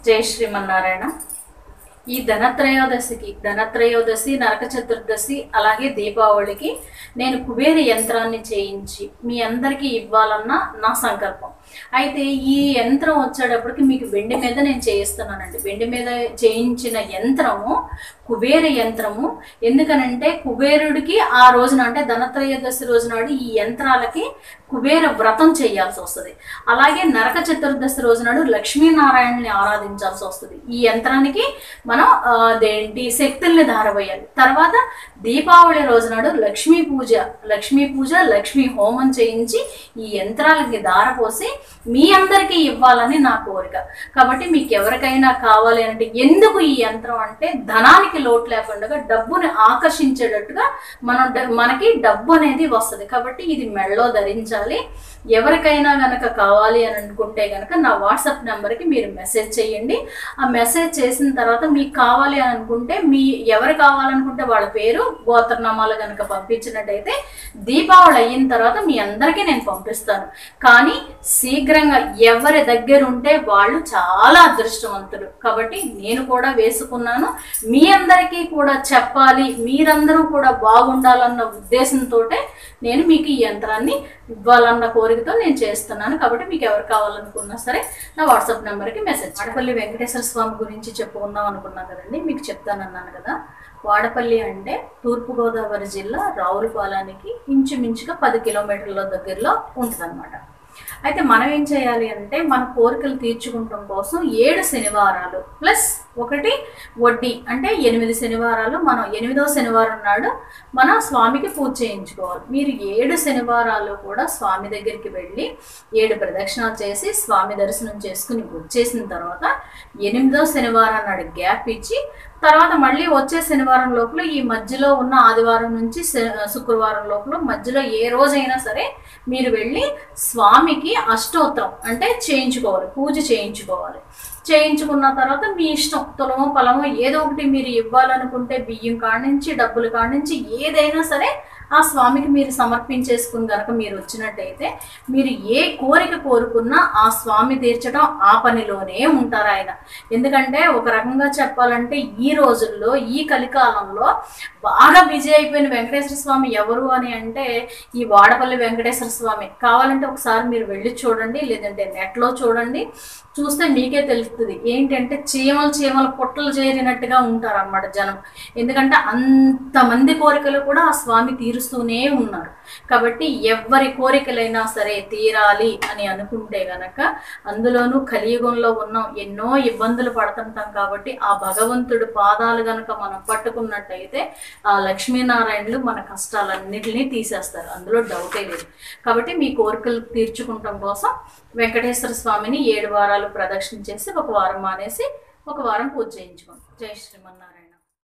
జై శ్రీమన్నారాయణ ఈ ధనత్రయోదశికి ధనత్రయోదశి నరక చతుర్దశి అలాగే దీపావళికి నేను కుబేర యంత్రాన్ని చేయించి మీ అందరికీ ఇవ్వాలన్న నా సంకల్పం అయితే ఈ యంత్రం వచ్చేటప్పటికి మీకు వెండి మీద నేను చేయిస్తున్నానండి వెండి మీద చేయించిన యంత్రము కుబేర యంత్రము ఎందుకనంటే కుబేరుడికి ఆ రోజున అంటే ధనత్రయోదశి రోజు నాడు ఈ యంత్రాలకి కుబేర వ్రతం చేయాల్సి వస్తుంది అలాగే నరక చతుర్దశి రోజు నాడు లక్ష్మీనారాయణని ఆరాధించాల్సి వస్తుంది ఈ యంత్రానికి మనం ఆ, అదేంటి శక్తుల్ని ధారపోయాలి తర్వాత దీపావళి రోజు నాడు లక్ష్మీ పూజ లక్ష్మీ పూజ లక్ష్మీ హోమం చేయించి ఈ యంత్రాలకి ధారపోసి మీ అందరికీ ఇవ్వాలని నా కోరిక కాబట్టి మీకు ఎవరికైనా కావాలి అంటే ఎందుకు ఈ యంత్రం అంటే ధనానికి లోటు లేకుండా డబ్బుని ఆకర్షించేటట్టుగా మనం డ- మనకి డబ్బు అనేది వస్తుంది కాబట్టి ఇది మెడలో ధరించాలి ఎవరికైనా గనక కావాలి అని అనుకుంటే గనక నా వాట్సాప్ నెంబర్కి మీరు మెసేజ్ చేయండి ఆ మెసేజ్ చేసిన తర్వాత మీకు కావాలి అని అనుకుంటే మీ ఎవరు కావాలనుకుంటే వాళ్ళ పేరు గోత్రనామాలు గనక పంపించినట్టయితే దీపావళి అయిన తర్వాత మీ అందరికీ నేను పంపిస్తాను కానీ శీఘ్రంగా ఎవరి దగ్గర ఉంటే వాళ్ళు చాలా అదృష్టవంతులు కాబట్టి నేను కూడా వేసుకున్నాను మీ అందరికీ కూడా చెప్పాలి మీరందరూ కూడా బాగుండాలన్న ఉద్దేశంతో నేను మీకు ఈ యంత్రాన్ని ఇవ్వాలన్న కోరికతో నేను చేస్తున్నాను కాబట్టి మీకు ఎవరు కావాలనుకున్నా సరే నా వాట్సాప్ నెంబర్కి మెసేజ్ వాడపల్లి వెంకటేశ్వర స్వామి గురించి చెప్పుకుందాం అనుకున్నాను కదండి మీకు చెప్తానన్నాను కదా వాడపల్లి అంటే తూర్పుగోదావరి జిల్లా రావులపాలానికి ఇంచుమించుగా పది కిలోమీటర్ల దగ్గరలో ఉంటుందన్నమాట అయితే మనం ఏం చేయాలి అంటే మన కోరికలు తీర్చుకుంటాం కోసం ఏడు శనివారాలు ప్లస్ ఒకటి వడ్డీ అంటే ఎనిమిది శనివారాలు మనం ఎనిమిదో శనివారం నాడు మన స్వామికి పూజ చేయించుకోవాలి మీరు ఏడు శనివారాలు కూడా స్వామి దగ్గరికి వెళ్ళి ఏడు ప్రదక్షిణాలు చేసి స్వామి దర్శనం చేసుకుని వచ్చేసిన తర్వాత ఎనిమిదో శనివారం నాడు గ్యాప్ ఇచ్చి తర్వాత మళ్ళీ వచ్చే శనివారం లోపల ఈ మధ్యలో ఉన్న ఆదివారం నుంచి శ- శుక్రవారం లోపల మధ్యలో ఏ రోజైనా సరే మీరు వెళ్ళి స్వామికి అష్టోత్తరం అంటే చేయించుకోవాలి పూజ చేయించుకోవాలి చేయించుకున్న తర్వాత మీ ఇష్టం తులమో పొలమో ఏదో ఒకటి మీరు ఇవ్వాలనుకుంటే బియ్యం కాడ నుంచి డబ్బులు కాడ నుంచి ఏదైనా సరే ఆ స్వామికి మీరు సమర్పించేసుకుని కనుక మీరు వచ్చినట్టయితే మీరు ఏ కోరిక కోరుకున్నా ఆ స్వామి తీర్చడం ఆ పనిలోనే ఉంటారు ఆయన ఎందుకంటే ఒక రకంగా చెప్పాలంటే ఈ రోజుల్లో ఈ కలికాలంలో బాగా బిజీ అయిపోయిన వెంకటేశ్వర స్వామి ఎవరు అని అంటే ఈ వాడపల్లి వెంకటేశ్వర స్వామి కావాలంటే ఒకసారి మీరు వెళ్ళి చూడండి లేదంటే నెట్లో చూడండి చూస్తే మీకే తెలుస్తుంది ఏంటంటే చీమలు చీమలు పుట్టలు చేరినట్టుగా ఉంటారు అన్నమాట జనం ఎందుకంటే అంతమంది కోరికలు కూడా ఆ స్వామి తీరుస్తూనే ఉన్నారు కాబట్టి ఎవరి కోరికలైనా సరే తీరాలి అని అనుకుంటే గనక అందులోనూ కలియుగంలో ఉన్నాం ఎన్నో ఇబ్బందులు పడుతుంటాం కాబట్టి ఆ భగవంతుడు పాదాలు గనక మనం పట్టుకున్నట్టయితే ఆ లక్ష్మీనారాయణులు మన కష్టాలన్నిటినీ తీసేస్తారు అందులో డౌటే లేదు కాబట్టి మీ కోరికలు తీర్చుకుంటాం కోసం వెంకటేశ్వర స్వామిని ఏడు వారాలు ప్రదక్షిణ చేసి ఒక వారం మానేసి ఒక వారం పూజ చేయించుకోండి జై శ్రీమన్నారాయణ